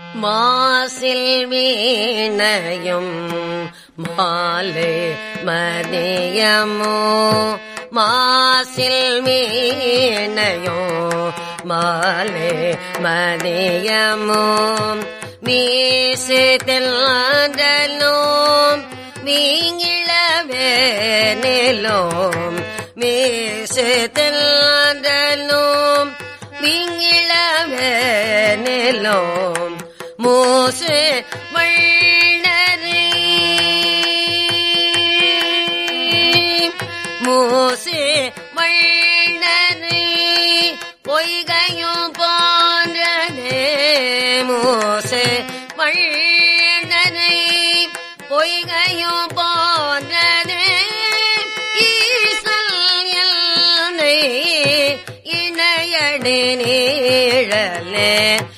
மாசில் வீணையும் மாலை மதியமோ மாசில் வீணையோ மாலை மதியமோ மீசு தெல்லோ வீங்கிழவேனிலும் மீசத்திலும் வீங்கிழவேனிலும் மூசு வள்ளரி மூசு வள்ளரி பொய்கையும் போன்றதே மூசு வள்ளரை பொய்கையும் போன்றதே ஈசல் என்னை இணையடி நீழலே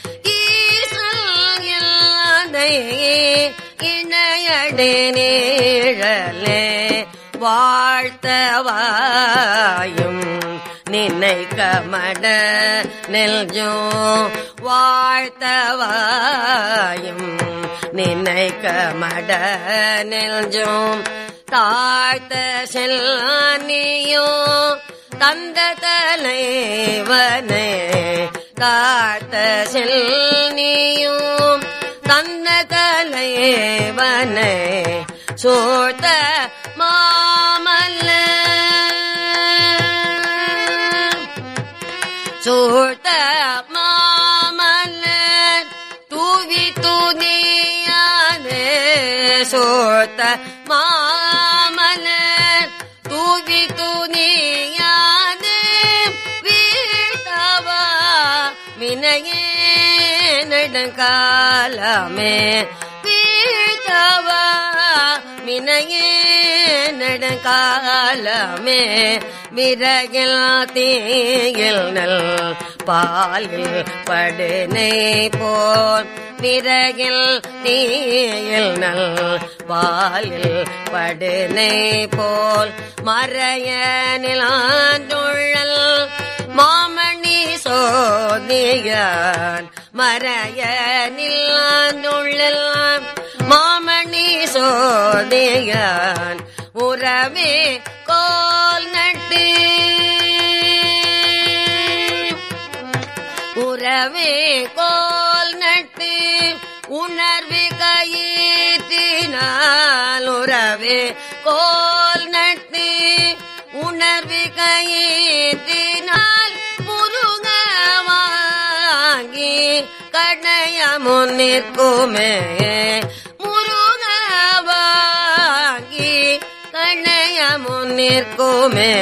ஈசல் என்னை இணையடி நீழலே வாழ்த்தவாயும் நினைக்க மட நெல்ஜோ வாழ்த்தவாயும் நினைக்க மட நெல்ஜோம் தாழ்த்த செல்லியோ தந்த தலைவனே தாழ்த்த செல்னியும் தந்த தலைவனே சோழ்த்த மாமல்ல சோழ்த்த மாமல்லர் தூவி தூதியாதே சோழ்த்த மாமல்லர் தூவி தூதியாதே வீழ்த்தவா வினையே நெடுங்காலமே வீழ்த்தவா வினையே நெடுங்காலமே விறகில் தீயில் நல் பாலில் படுனை போல் விறகில் தீயில் நல் பாலில் படுனை போல் மறைய நிலாண்டுள்ளல் மாமணி சோதியான் மறைய நிலாண்டுள்ளல் மாமணி சோதியான் உறவே கோல் நட்டு உறவே கோல் நட்டு உணர்வு கயிற்றினால் உறவே கோல் நட்டு உணர்வு கயிற்றினால் முருக வாங்கி கடைய முன்னிற்குமே முருக வாங்கி கடைய முன்னிற்குமே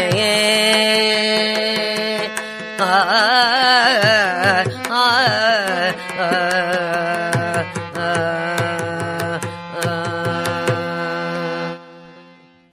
ஆ ஆ ஆ